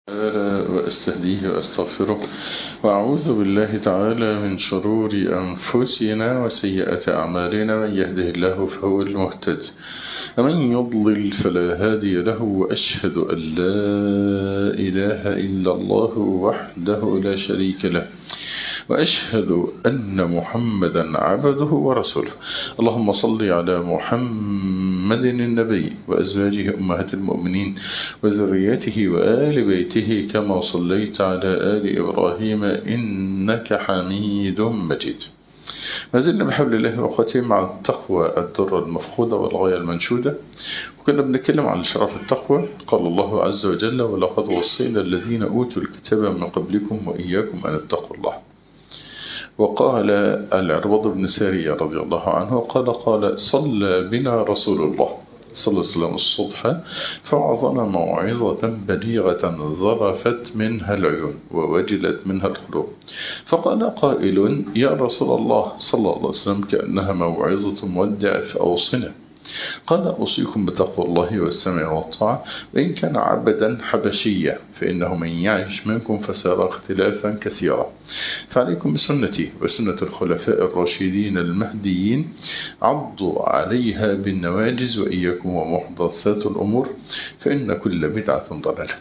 تعالى وأستهديه وأستغفره وأعوذ بالله تعالى من شرور أنفسنا وسيئات أعمالنا من يهده الله فهو المهتد ومن يضلل فلا هادي له وأشهد أن لا إله إلا الله وحده لا شريك له وأشهد أن محمدا عبده ورسوله اللهم صل على محمد النبي وأزواجه أمهات المؤمنين وذريته وآل بيته كما صليت على آل إبراهيم إنك حميد مجيد ما زلنا بحول الله وقوته مع التقوى الدرة المفقودة والغاية المنشودة وكنا بنتكلم عن شرف التقوى قال الله عز وجل ولقد وصينا الذين أوتوا الكتاب من قبلكم وإياكم أن اتقوا الله وقال العرباض بن سارية رضي الله عنه قال قال صلى بنا رسول الله صلى الله عليه وسلم الصبح فوعظنا موعظة بليغة ظرفت منها العيون ووجلت منها القلوب فقال قائل يا رسول الله صلى الله عليه وسلم كأنها موعظة مودع فأوصنا قال أوصيكم بتقوى الله والسمع والطاعة وإن كان عبدا حبشيا فإنه من يعيش منكم فسيرى اختلافا كثيرا فعليكم بسنتي وسنة الخلفاء الراشدين المهديين عضوا عليها بالنواجز وإياكم ومحدثات الأمور فإن كل بدعة ضلالة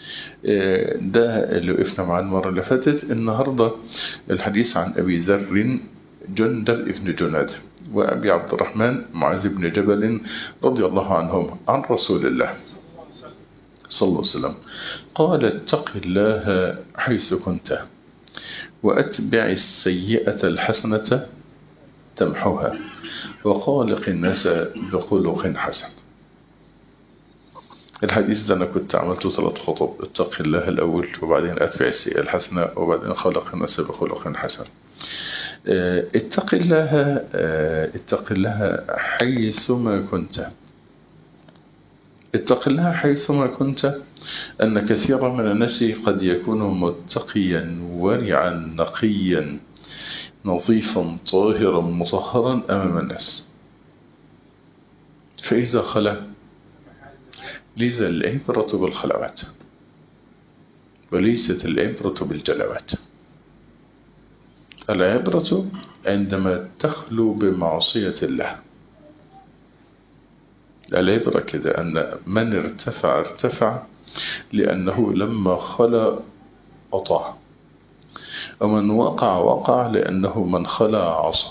ده اللي وقفنا معاه المرة اللي فاتت النهاردة الحديث عن أبي ذر جندل ابن جناد وأبي عبد الرحمن معاذ بن جبل رضي الله عنهم عن رسول الله صلى الله عليه وسلم قال اتق الله حيث كنت وأتبع السيئة الحسنة تمحوها وخالق الناس بخلق حسن الحديث ده أنا كنت عملته ثلاث خطب اتق الله الأول وبعدين أتبع السيئة الحسنة وبعدين خالق الناس بخلق حسن اتق الله اتق الله حيثما كنت اتق الله حيثما كنت أن كثيرا من الناس قد يكون متقيا ورعا نقيا نظيفا طاهرا مطهرا أمام الناس فإذا خلا لذا العبرة بالخلوات وليست العبرة بالجلوات العبرة عندما تخلو بمعصية الله العبرة كده أن من ارتفع ارتفع لأنه لما خلا أطاع ومن وقع وقع لأنه من خلا عصى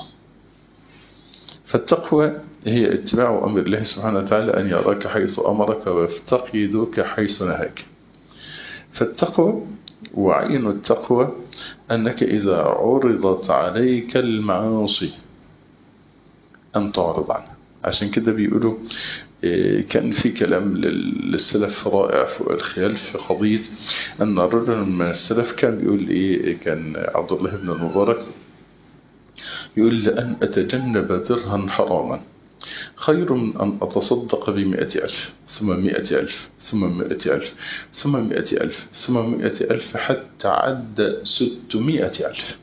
فالتقوى هي اتباع أمر الله سبحانه وتعالى أن يراك حيث أمرك ويفتقدك حيث نهاك فالتقوى وعين التقوى أنك إذا عرضت عليك المعاصي أن تعرض عنها عشان كده بيقولوا كان في كلام للسلف رائع فوق الخيال في قضية أن رجل من السلف كان بيقول إيه كان عبد الله بن المبارك يقول لأن أتجنب درها حراما خير من أن أتصدق بمئة ألف ثم مئة ألف ثم مئة ألف ثم مئة ألف ثم مئة ألف حتى عد ستمائة ألف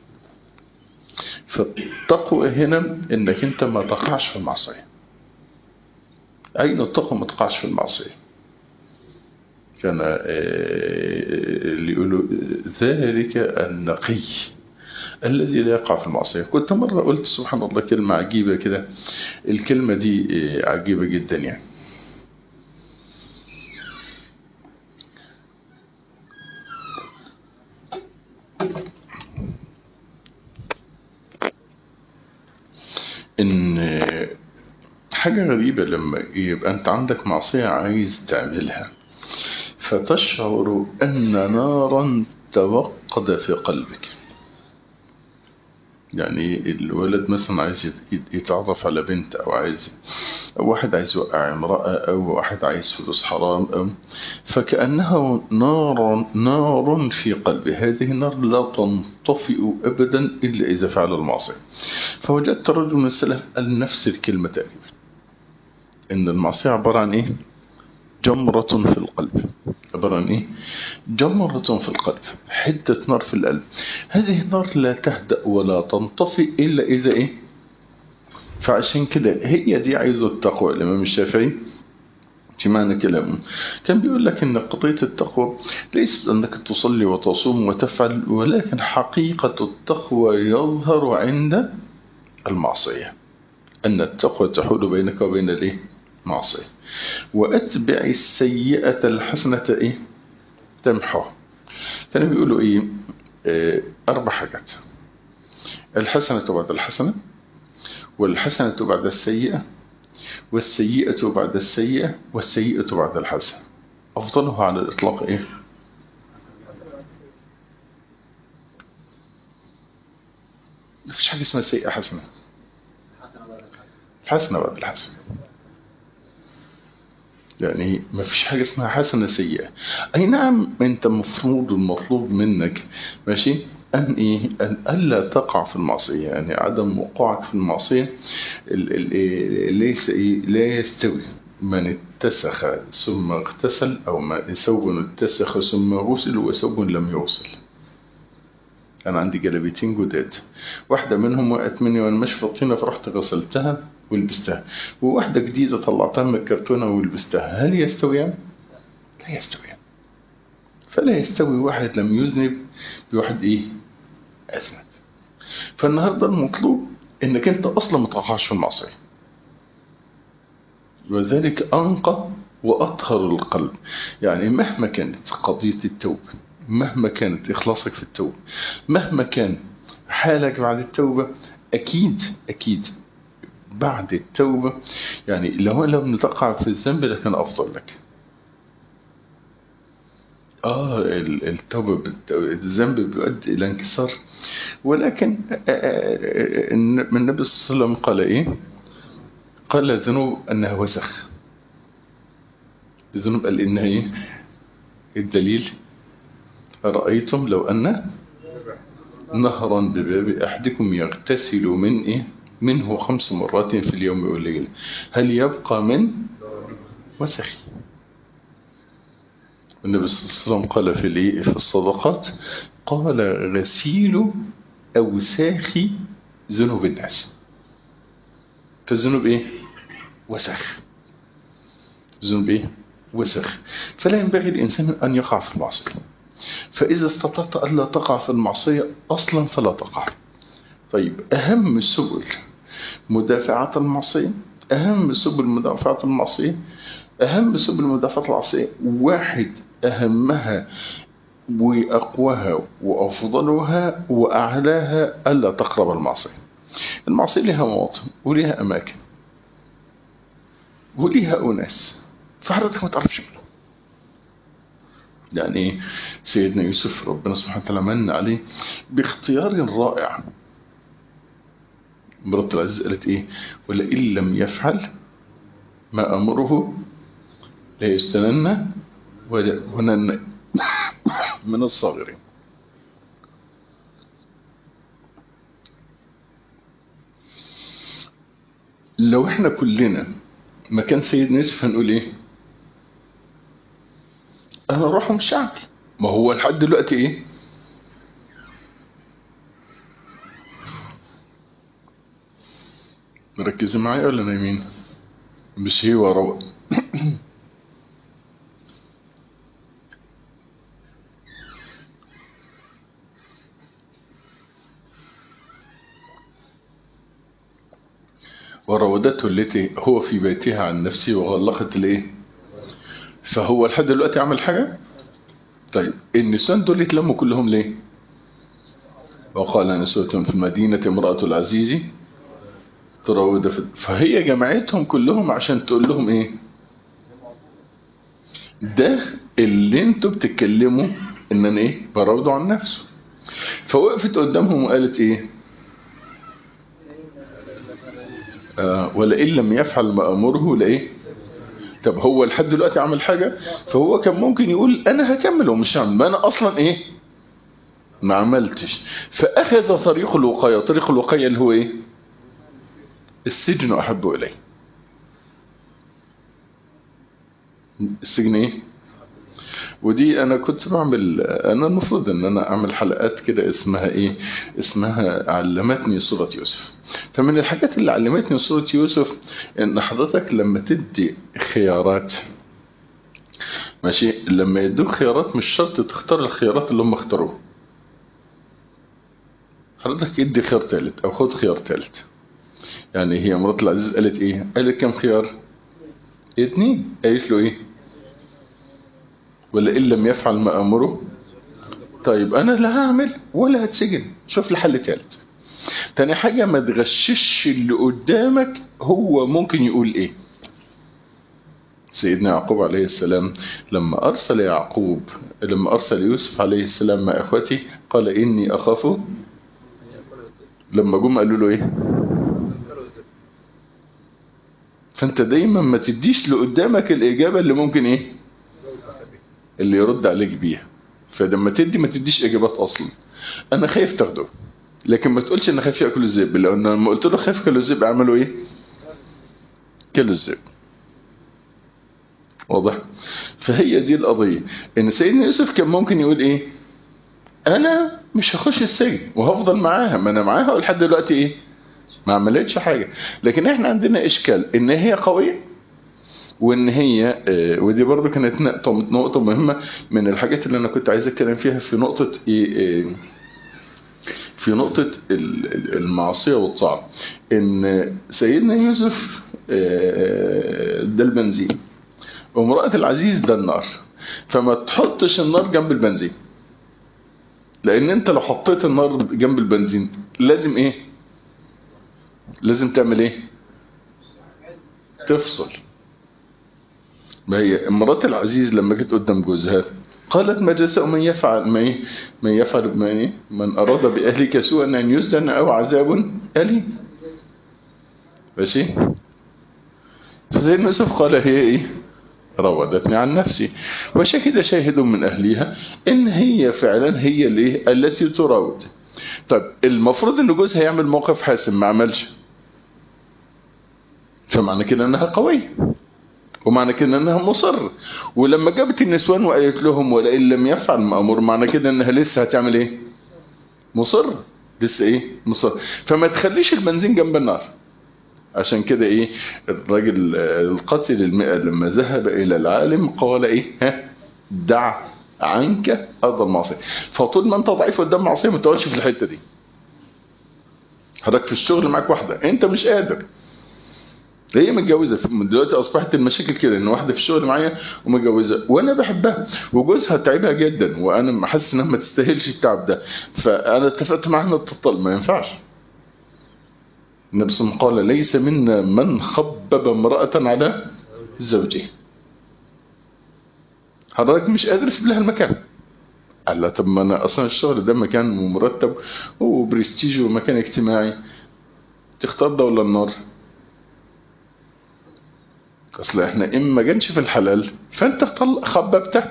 فالتقوى هنا إنك أنت ما تقعش في المعصية أين التقوى ما تقعش في المعصية كان اللي يقولوا ذلك النقي الذي لا يقع في المعصية كنت مرة قلت سبحان الله كلمة عجيبة كده الكلمة دي عجيبة جدا يعني ان حاجة غريبة لما يبقى انت عندك معصية عايز تعملها فتشعر ان نارا توقد في قلبك يعني الولد مثلا عايز يتعرف على بنت او عايز أو واحد عايز يوقع امرأة او واحد عايز فلوس حرام أو فكأنها نار نار في قلبه هذه النار لا تنطفئ ابدا الا اذا فعل المعصية فوجدت رجل من السلف قال نفس الكلمة تقريبا ان المعصية عبارة عن ايه جمرة في القلب عبارة عن ايه جمرة في القلب حدة نار في القلب هذه النار لا تهدأ ولا تنطفئ إلا إذا ايه فعشان كده هي دي عايزة التقوى الإمام الشافعي في معنى كلامه كان بيقول لك ان قضية التقوى ليست انك تصلي وتصوم وتفعل ولكن حقيقة التقوى يظهر عند المعصية ان التقوى تحول بينك وبين الايه معصية واتبع السيئة الحسنة ايه تمحوها كانوا بيقولوا ايه اه اربع حاجات الحسنة بعد الحسنة والحسنة بعد السيئة والسيئة بعد السيئة والسيئة بعد الحسنة أفضلها على الإطلاق إيه ما فيش حاجة اسمها سيئة حسنة الحسنة بعد الحسنة يعني ما فيش حاجة اسمها حسنة سيئة أي نعم أنت مفروض المطلوب منك ماشي أن إيه أن ألا تقع في المعصية يعني عدم وقوعك في المعصية ليس إيه لا يستوي من اتسخ ثم اغتسل أو ما ثوب اتسخ ثم غسل وثوب لم يغسل أنا عندي جلابيتين جداد واحدة منهم وقعت مني وأنا ماشي في الطينة فرحت غسلتها ولبستها وواحدة جديدة طلعتها من الكرتونة ولبستها هل يستويان؟ لا يستويان فلا يستوي واحد لم يذنب بواحد ايه اذنب فالنهاردة المطلوب انك انت اصلا ما تقعش في المعصية وذلك انقى واطهر القلب يعني مهما كانت قضية التوبة مهما كانت اخلاصك في التوبة مهما كان حالك بعد التوبة اكيد اكيد بعد التوبة يعني لو لم تقع في الذنب لكان افضل لك آه التوبة الذنب بيؤدي إلى انكسار ولكن من النبي صلى الله عليه وسلم قال إيه قال الذنوب أنها وسخ الذنوب قال إنها إيه الدليل أرأيتم لو أن نهرا بباب أحدكم يغتسل من إيه منه خمس مرات في اليوم والليلة هل يبقى من وسخ النبي صلى الله عليه وسلم قال في في الصدقات قال غسيل أوساخ ذنوب الناس فالذنوب إيه وسخ الذنوب إيه وسخ فلا ينبغي الإنسان أن يقع في المعصية فإذا استطعت ألا تقع في المعصية أصلا فلا تقع طيب أهم سبل مدافعة المعصية أهم سبل مدافعة المعصية أهم سبل مدافعة المعصية واحد أهمها وأقواها وأفضلها وأعلاها ألا تقرب المعصية المعصية لها مواطن ولها أماكن ولها أناس فحضرتك ما تعرفش منه يعني سيدنا يوسف ربنا سبحانه وتعالى من عليه باختيار رائع مرات العزيز قالت ايه ولئن لم يفعل ما أمره لا يستنن ونن من الصاغرين لو احنا كلنا مكان سيدنا يوسف هنقول ايه انا اروح مش هعمل ما هو لحد دلوقتي ايه مركزين معايا ولا نايمين مش هي ورا وراودته التي هو في بيتها عن نفسه وغلقت الايه فهو لحد دلوقتي عمل حاجة طيب النسوان دول اتلموا كلهم ليه وقال نسوة في المدينة امرأة العزيز تراود في فهي جمعتهم كلهم عشان تقول لهم ايه ده اللي انتوا بتتكلموا ان انا ايه براوده عن نفسه فوقفت قدامهم وقالت ايه آه ولئن لم يفعل ما امره لايه طب هو لحد دلوقتي عمل حاجة فهو كان ممكن يقول انا هكمل ومش هعمل ما انا اصلا ايه ما عملتش فاخذ طريق الوقاية طريق الوقاية اللي هو ايه السجن احب اليه السجن ايه ودي انا كنت بعمل انا المفروض ان انا اعمل حلقات كده اسمها ايه اسمها علمتني سورة يوسف فمن الحاجات اللي علمتني سورة يوسف ان حضرتك لما تدي خيارات ماشي لما يدوك خيارات مش شرط تختار الخيارات اللي هم اختاروها حضرتك ادي خيار ثالث او خد خيار ثالث يعني هي مرات العزيز قالت ايه قالت كم خيار اتنين قالت له ايه ولا ان لم يفعل ما امره طيب انا لا هعمل ولا هتسجن شوف لي حل ثالث تاني حاجة ما تغشش اللي قدامك هو ممكن يقول ايه سيدنا يعقوب عليه السلام لما أرسل يعقوب لما أرسل يوسف عليه السلام مع إخوته قال إني أخاف لما جم قالوا له إيه فأنت دايما ما تديش لقدامك الإجابة اللي ممكن إيه اللي يرد عليك بيها فلما تدي ما تديش إجابات أصلا أنا خايف تاخده لكن ما تقولش أنا خايف يأكل الذئب لأن لما قلت له خايف يأكل الذئب عملوا إيه كلوا الذئب واضح فهي دي القضية ان سيدنا يوسف كان ممكن يقول ايه انا مش هخش السجن وهفضل معاها ما انا معاها ولحد دلوقتي ايه ما عملتش حاجة لكن احنا عندنا اشكال ان هي قوية وان هي اه ودي برضو كانت نقطة, نقطة مهمة من الحاجات اللي انا كنت عايز اتكلم فيها في نقطة ايه, ايه في نقطة المعصية والطاعة ان سيدنا يوسف اه ده البنزين وامرأة العزيز ده النار فما تحطش النار جنب البنزين لان انت لو حطيت النار جنب البنزين لازم ايه لازم تعمل ايه تفصل ما هي امرأة العزيز لما جت قدام جوزها قالت ما جزاء من يفعل ما ايه من يفعل ما ايه من اراد باهلك سوءا ان يسجن او عذاب اليم ماشي فسيدنا يوسف قال هي ايه راودتني عن نفسي وشهد شاهد من أهلها إن هي فعلا هي اللي التي تراود طيب المفروض إن جوزها يعمل موقف حاسم ما عملش فمعنى كده إنها قوية ومعنى كده إنها مصر ولما جابت النسوان وقالت لهم ولئن لم يفعل مأمور معنى كده إنها لسه هتعمل إيه مصر لسه إيه مصر فما تخليش البنزين جنب النار عشان كده ايه الراجل القتل المئة لما ذهب الى العالم قال ايه ها دع عنك ارض المعصية فطول ما انت ضعيف قدام معصية ما تقعدش في الحتة دي حضرتك في الشغل معاك واحدة انت مش قادر هي متجوزة دلوقتي اصبحت المشاكل كده ان واحدة في الشغل معايا ومتجوزة وانا بحبها وجوزها تعبها جدا وانا حاسس انها ما تستاهلش التعب ده فانا اتفقت معاها انها تطل ما ينفعش النبي صلى الله عليه وسلم قال ليس منا من خبب امرأة على زوجه حضرتك مش قادر تسيب لها المكان قال لا طب ما انا اصلا الشغل ده مكان مرتب وبرستيج ومكان اجتماعي تختار ده ولا النار اصل احنا اما ما جنش في الحلال فانت خببته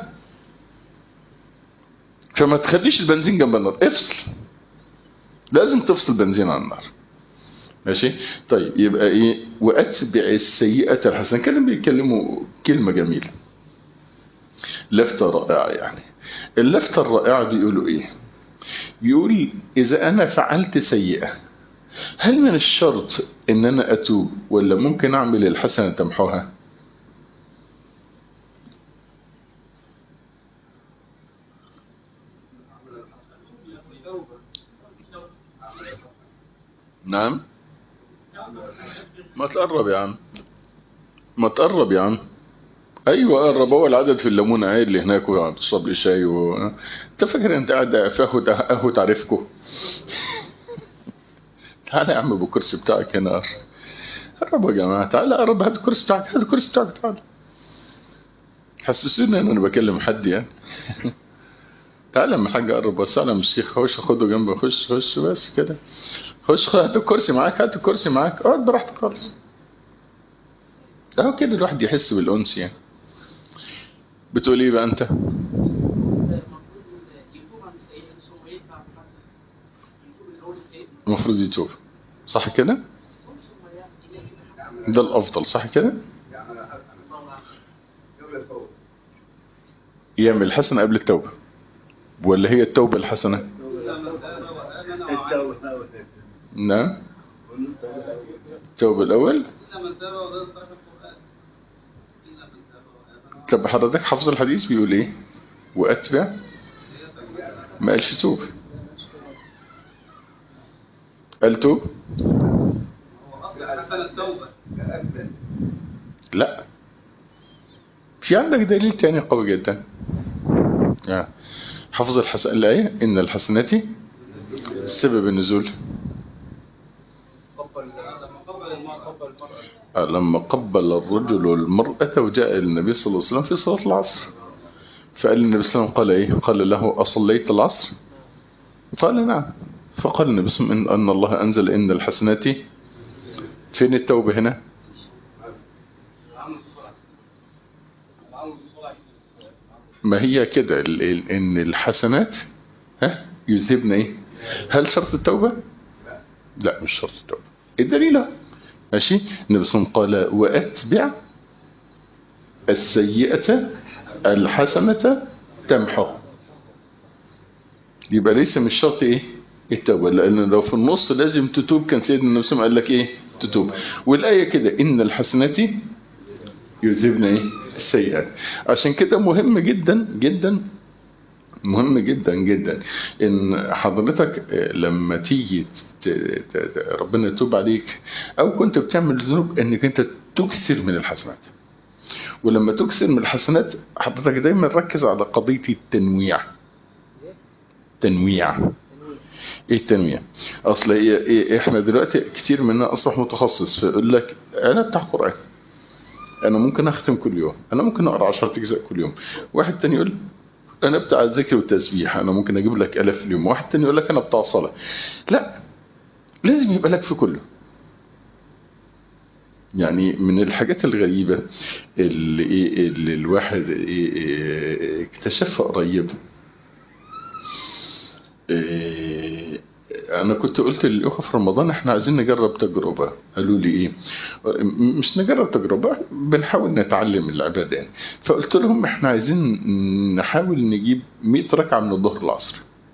فما تخليش البنزين جنب النار افصل لازم تفصل بنزين عن النار ماشي طيب يبقى ايه واتبع السيئه الحسنه كانوا بيتكلموا كلمه جميله لفته رائعه يعني اللفته الرائعه بيقولوا ايه بيقول اذا انا فعلت سيئه هل من الشرط ان انا اتوب ولا ممكن اعمل الحسنه تمحوها نعم ما تقرب يا عم ما تقرب يا عم ايوه قرب هو العدد في الليمون عيل اللي هناك وتشرب لي شاي و... انت فاكر انت قاعد في قهوه قهوه تعرفكم تعالى يا عم بالكرسي بتاعك هنا قرب يا جماعه تعالى قرب هات الكرسي بتاعك هات الكرسي بتاعك تعالى حسسوني ان انا بكلم حد يعني تعالى اما حاجه قرب بس انا مش شيخ خش خده جنبي خش خش بس كده خش هات الكرسي معاك هات الكرسي معاك اقعد براحتك خالص اهو كده الواحد يحس بالانس يعني بتقول ايه بقى انت المفروض يتوب صح كده ده الافضل صح كده يعمل الحسنه قبل التوبه ولا هي التوبه الحسنه نعم التوبة الأول طب حضرتك حافظ الحديث بيقول ايه واتبع ما قالش توب قال توب لا في عندك دليل تاني قوي جدا يعني حفظ الحسن الآية إن الحسنات سبب النزول لما قبل الرجل المرأة وجاء النبي صلى الله عليه وسلم في صلاة العصر فقال النبي صلى الله عليه وسلم قال إيه قال له أصليت العصر قال نعم فقال النبي صلى الله عليه وسلم أن الله أنزل إن الحسنات فين التوبة هنا ما هي كده ان الحسنات ها يذهبن ايه هل شرط التوبة لا مش شرط التوبة الدليل ماشي النبي صلى الله عليه وسلم قال واتبع السيئة الحسنة تمحو يبقى ليس مش شرط ايه التوبة لان لو في النص لازم تتوب كان سيدنا النبي صلى الله عليه وسلم قال لك ايه تتوب والآية كده ان الحسنات يذهبن ايه السيئات عشان كده مهم جدا جدا مهم جدا جدا ان حضرتك لما تيجي ربنا يتوب عليك او كنت بتعمل ذنوب انك انت تكسر من الحسنات ولما تكسر من الحسنات حضرتك دايما ركز على قضية التنويع تنويع ايه التنويع اصل إيه إيه احنا دلوقتي كتير مننا اصبح متخصص فيقول لك انا بتاع قرآن انا ممكن اختم كل يوم انا ممكن اقرا 10 اجزاء كل يوم واحد تاني يقول انا بتاع الذكر والتسبيح انا ممكن اجيب لك الاف في اليوم واحد تاني يقول لك انا بتاع صلاه لا لازم يبقى لك في كله يعني من الحاجات الغريبة اللي, إيه اللي الواحد إيه إيه اكتشفها قريب انا كنت قلت للاخوه في رمضان احنا عايزين نجرب تجربه قالوا لي ايه مش نجرب تجربه بنحاول نتعلم العباده يعني فقلت لهم احنا عايزين نحاول نجيب 100 ركعه من الظهر العصر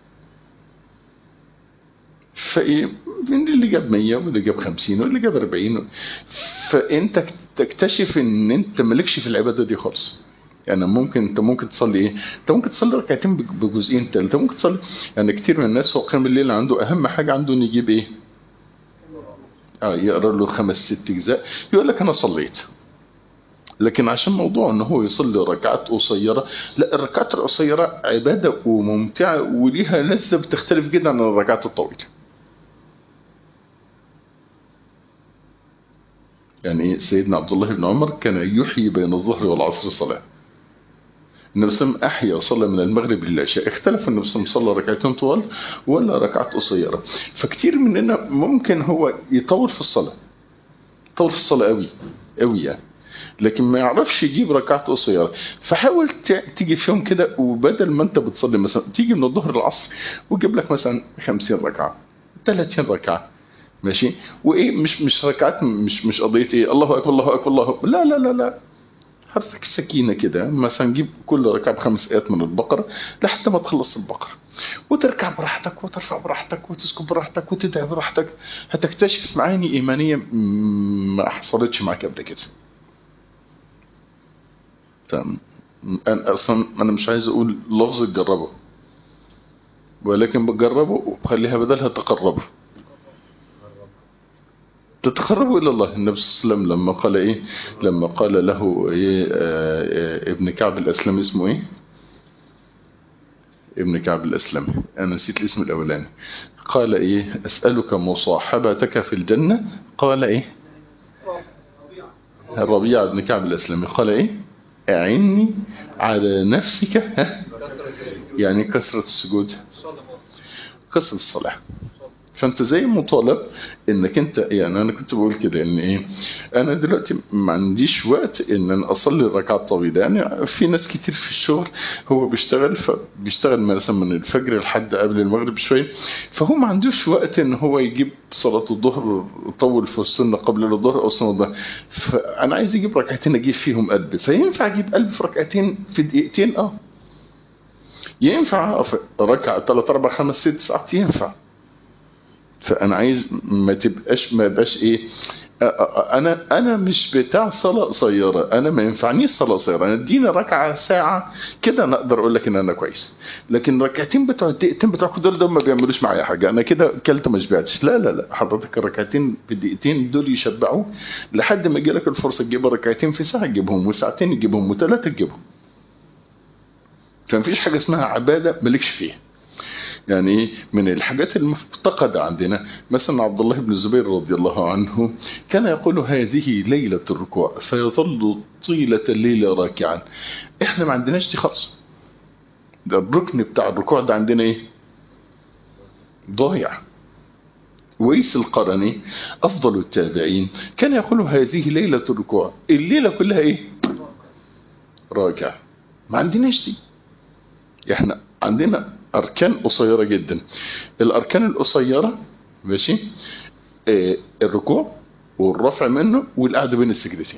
فايه اللي جاب 100 واللي جاب 50 واللي جاب 40 فانت تكتشف ان انت مالكش في العباده دي خالص يعني ممكن انت ممكن تصلي ايه انت ممكن تصلي ركعتين بجزئين انت ممكن تصلي يعني كتير من الناس هو قيام الليل عنده اهم حاجه عنده انه يجيب ايه اه يقرا له خمس ست اجزاء يقول لك انا صليت لكن عشان موضوع ان هو يصلي ركعات قصيره لا الركعات القصيره عباده وممتعه وليها لذه بتختلف جدا عن الركعات الطويله يعني سيدنا عبد الله بن عمر كان يحيي بين الظهر والعصر صلاه النبي صلى الله عليه وسلم أحيا صلى من المغرب للعشاء اختلف النبي صلى الله عليه وسلم صلى ركعتين طوال ولا ركعات قصيرة فكتير مننا ممكن هو يطول في الصلاة يطول في الصلاة قوي قوي يعني لكن ما يعرفش يجيب ركعات قصيرة فحاول تيجي في يوم كده وبدل ما انت بتصلي مثلا تيجي من الظهر للعصر وتجيب لك مثلا 50 ركعة 30 ركعة ماشي وايه مش مش ركعات مش مش قضيه ايه الله اكبر الله اكبر الله أكبر. لا لا لا لا حرفك السكينة كده مثلا جيب كل ركعة بخمس آيات من البقرة لحتى ما تخلص البقرة وتركع براحتك وترفع براحتك وتسكب براحتك وتدعي براحتك هتكتشف معاني إيمانية ما حصلتش معاك قبل كده تمام أنا أصلا أنا مش عايز أقول لفظ تجربه ولكن بتجربه وخليها بدلها تقربه تتقربوا إلى الله النبي صلى الله عليه وسلم لما قال إيه لما قال له إيه آه ابن كعب الأسلمي اسمه إيه ابن كعب الأسلمي أنا نسيت الاسم الأولاني قال إيه أسألك مصاحبتك في الجنة قال إيه الربيع بن كعب الأسلمي قال إيه أعني على نفسك ها يعني كثرة السجود كثرة الصلاة فانت زي مطالب انك انت يعني انا كنت بقول كده ان ايه انا دلوقتي ما عنديش وقت ان انا اصلي الركعات طويله يعني في ناس كتير في الشغل هو بيشتغل فبيشتغل مثلا من الفجر لحد قبل المغرب شويه فهو ما عندوش وقت ان هو يجيب صلاه الظهر يطول في السنه قبل الظهر او السنه الظهر فانا عايز اجيب ركعتين اجيب فيهم قلب فينفع اجيب قلب في ركعتين في دقيقتين اه ينفع ركعه 3 4 5 6 ساعات ينفع فانا عايز ما تبقاش ما يبقاش ايه انا انا مش بتاع صلاه قصيره انا ما ينفعنيش صلاه قصيره انا اديني ركعه ساعه كده انا اقدر اقول لك ان انا كويس لكن ركعتين بتوع الدقيقتين بتوع دول دول ما بيعملوش معايا حاجه انا كده كلت ما شبعتش لا لا لا حضرتك الركعتين في الدقيقتين دول يشبعوا لحد ما يجي لك الفرصه تجيب ركعتين في ساعه تجيبهم وساعتين تجيبهم وثلاثه تجيبهم فمفيش حاجه اسمها عباده مالكش فيها يعني ايه من الحاجات المفتقدة عندنا مثلا عبد الله بن الزبير رضي الله عنه كان يقول هذه ليلة الركوع فيظل طيلة الليل راكعا احنا ما عندناش دي خالص ده الركن بتاع الركوع ده عندنا ايه ضايع ويس القرني أفضل التابعين كان يقول هذه ليلة الركوع الليلة كلها ايه راكع ما عندناش دي احنا عندنا أركان قصيرة جدا الأركان القصيرة ماشي آه الركوع والرفع منه والقعدة بين السجدتين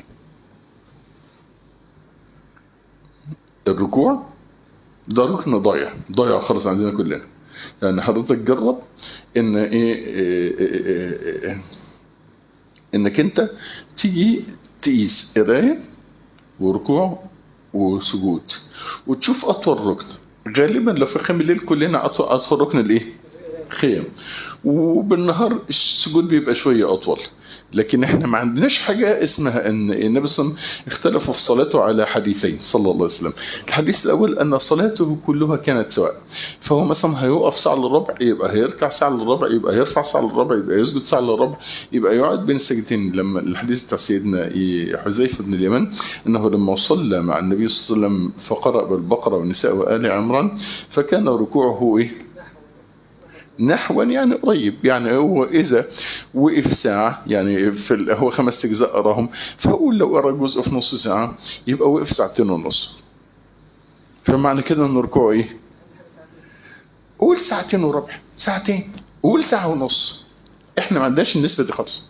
الركوع ده ركن ضايع ضايع خالص عندنا كلنا يعني حضرتك جرب ان ايه, إيه, إيه, إيه انك انت تيجي تقيس قرايه وركوع وسجود وتشوف اطول ركن غالبا لو في خيم الليل كلنا اطول اطول ركن الايه خيم وبالنهار السجود بيبقى شويه اطول لكن احنا ما عندناش حاجة اسمها ان النبي صلى الله عليه وسلم اختلف في صلاته على حديثين صلى الله عليه وسلم الحديث الاول ان صلاته كلها كانت سواء فهو مثلا هيوقف ساعة للربع يبقى هيركع ساعة للربع يبقى هيرفع ساعة للربع يبقى يسجد ساعة للربع يبقى يقعد بين السجدتين لما الحديث بتاع سيدنا حذيفة بن اليمن انه لما صلى مع النبي صلى الله عليه وسلم فقرأ بالبقرة والنساء وآل عمران فكان ركوعه ايه نحوا يعني قريب يعني هو إذا وقف ساعة يعني في هو خمس أجزاء قراهم فأقول لو قرا جزء في نص ساعة يبقى وقف ساعتين ونص فمعنى كده أن ركوعه إيه؟ قول ساعتين وربع ساعتين قول ساعة ونص إحنا ما عندناش النسبة دي خالص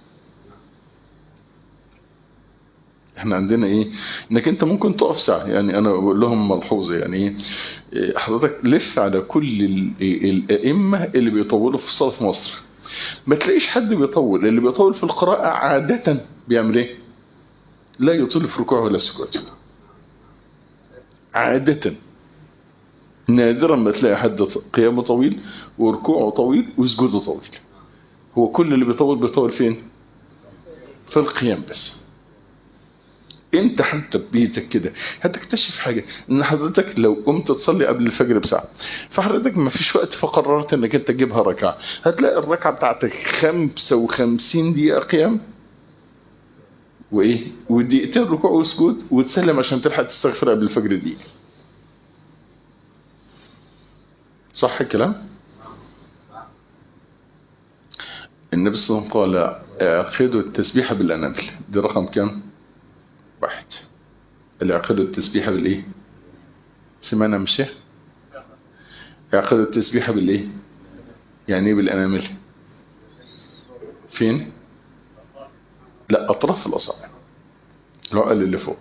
احنا عندنا ايه انك انت ممكن تقف ساعة يعني انا بقول لهم ملحوظة يعني ايه حضرتك لف على كل الائمة اللي بيطولوا في الصلاة في مصر ما تلاقيش حد بيطول اللي بيطول في القراءة عادة بيعمل ايه لا يطول في ركوعه ولا سكوته عادة نادرا ما تلاقي حد قيامه طويل وركوعه طويل وسجوده طويل هو كل اللي بيطول بيطول فين في القيام بس انت حتى ببيتك كده هتكتشف حاجة ان حضرتك لو قمت تصلي قبل الفجر بساعة فحضرتك ما فيش وقت فقررت انك انت تجيبها ركعة هتلاقي الركعة بتاعتك 55 دقيقة قيام وايه ودقيقتين ركوع وسجود وتسلم عشان تلحق تستغفر قبل الفجر دقيقة صح الكلام النبي صلى الله عليه وسلم قال اعقدوا التسبيح بالانامل دي رقم كام واحد اللي يعقدوا التسبيحة بالايه سمعنا مش يعقدوا التسبيحة بالايه يعني ايه بالانامل فين لا اطراف الاصابع العقل اللي فوق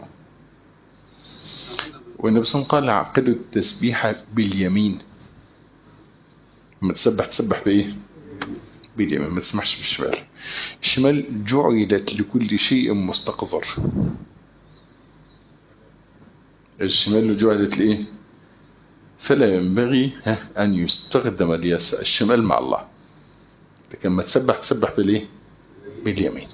والنبي صلى الله عليه وسلم قال عقدوا التسبيحة باليمين لما تسبح تسبح بايه باليمين ما تسمحش بالشمال الشمال جعلت لكل شيء مستقذر الشمال جعلت لإيه فلا ينبغي أن يستخدم الشمال مع الله لكن ما تسبح تسبح بالإيه باليمين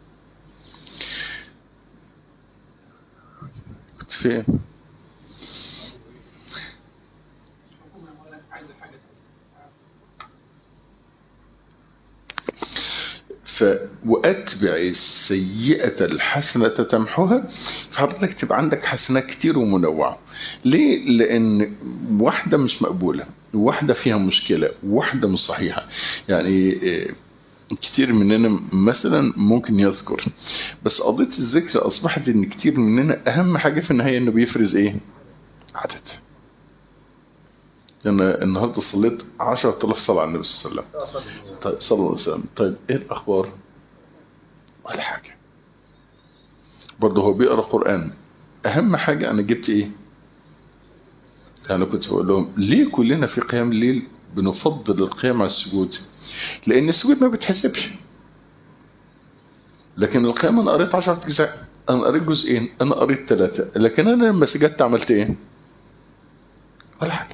كنت فين ف وأتبع السيئة الحسنة تمحوها فحضرتك تبقى عندك حسنات كتير ومنوعة ليه؟ لأن واحدة مش مقبولة واحدة فيها مشكلة واحدة مش صحيحة يعني كتير مننا مثلا ممكن يذكر بس قضية الذكر أصبحت إن كتير مننا أهم حاجة في النهاية إنه بيفرز إيه؟ عدد لأن النهاردة صليت 10000 صلاة على النبي صلى الله عليه وسلم طيب صلى الله عليه وسلم طيب إيه الأخبار ولا حاجة برضه هو بيقرأ قرآن أهم حاجة أنا جبت إيه أنا كنت بقول لهم ليه كلنا في قيام الليل بنفضل القيام على السجود لان السجود ما بتحسبش لكن القيام انا قريت 10 اجزاء انا قريت جزئين انا قريت ثلاثة لكن انا لما سجدت عملت ايه ولا حاجة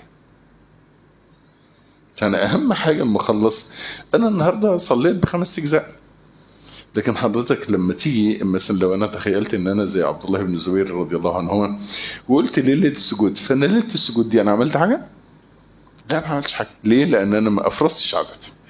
كان اهم حاجة اما اخلص انا النهاردة صليت بخمس اجزاء لكن حضرتك لما تيجي مثلا لو انا تخيلت ان انا زي عبد الله بن الزبير رضي الله عنهما وقلت ليله السجود فانا ليله السجود دي انا عملت حاجه؟ لا ما عملتش حاجه ليه؟ لان انا ما افرزتش عدد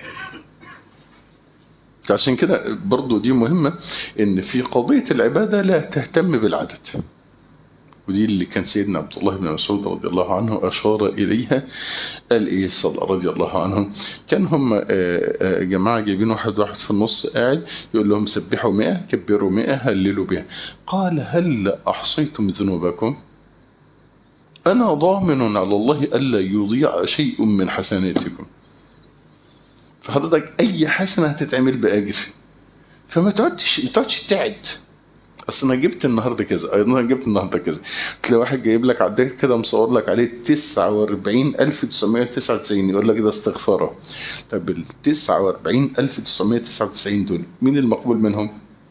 عشان كده برضو دي مهمة ان في قضية العبادة لا تهتم بالعدد ودي اللي كان سيدنا عبد الله بن مسعود رضي الله عنه أشار إليها قال إيه صلى رضي الله عنه كان هم جماعة جايبين واحد واحد في النص قاعد يقول لهم سبحوا مئة كبروا مئة هللوا بها قال هل أحصيتم ذنوبكم أنا ضامن على الله ألا يضيع شيء من حسناتكم فحضرتك أي حسنة هتتعمل بأجر فما تقعدش ما تقعدش تعد اصل انا جبت النهارده كذا انا جبت النهارده كذا تلاقي واحد جايب لك عداد كده مصور لك عليه 49999 يقول لك ده استغفاره طب ال 49999 دول مين المقبول منهم؟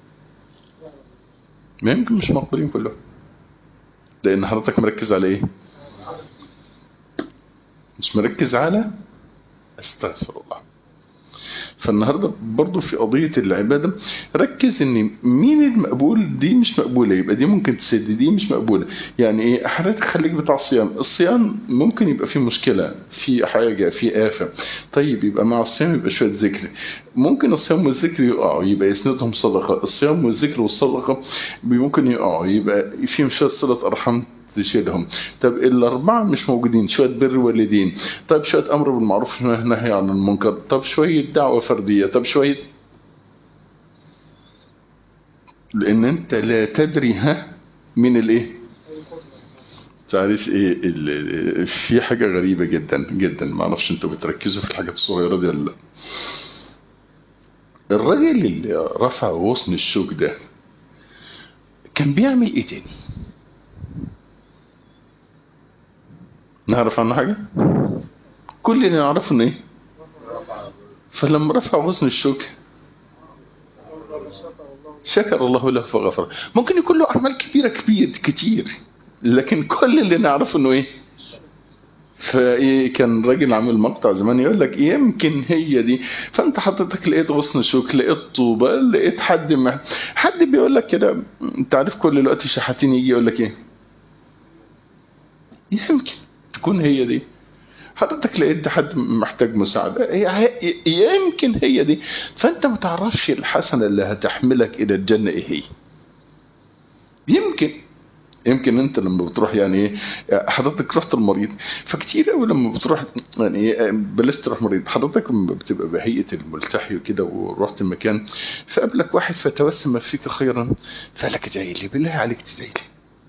ما يمكن مش مقبولين كلهم لان حضرتك مركز على ايه؟ مش مركز على استغفر الله فالنهاردة برضو في قضية العبادة ركز ان مين المقبول دي مش مقبولة يبقى دي ممكن تسد دي مش مقبولة يعني ايه حضرتك خليك بتاع الصيام الصيام ممكن يبقى فيه مشكلة في حاجة في آفة طيب يبقى مع الصيام يبقى شوية ذكر ممكن الصيام والذكر يقعوا يبقى يسندهم صدقة الصيام والذكر والصدقة ممكن يقعوا يبقى فيهم شوية صلة أرحام تشيلهم طب الأربعة مش موجودين شوية بر والدين طب شوية أمر بالمعروف نهي عن المنكر طب شوية دعوة فردية طب شوية لأن أنت لا تدري ها من الإيه تعرف إيه في حاجة غريبة جدا جدا ما أعرفش أنتوا بتركزوا في الحاجات الصغيرة دي ولا لا الراجل اللي رفع غصن الشوك ده كان بيعمل ايه تاني نعرف عنه حاجة كل اللي نعرفه انه ايه فلما رفع غصن الشوك شكر الله له فغفر ممكن يكون له اعمال كبيرة كبير كتير لكن كل اللي نعرفه انه ايه فايه كان راجل عامل مقطع زمان يقول لك يمكن هي دي فانت حضرتك لقيت غصن شوك لقيت طوبه لقيت حد ما حد بيقول لك كده انت عارف كل الوقت شحاتين يجي يقول لك ايه يمكن تكون هي دي حضرتك لقيت حد محتاج مساعدة يمكن هي دي فانت ما تعرفش الحسنة اللي هتحملك الى الجنة ايه هي يمكن يمكن انت لما بتروح يعني ايه حضرتك رحت المريض فكتير قوي لما بتروح يعني ايه بلاش تروح مريض حضرتك لما بتبقى بهيئه الملتحي وكده ورحت المكان فقابلك واحد فتوسم فيك خيرا فقال لك ادعي لي بالله عليك تدعي لي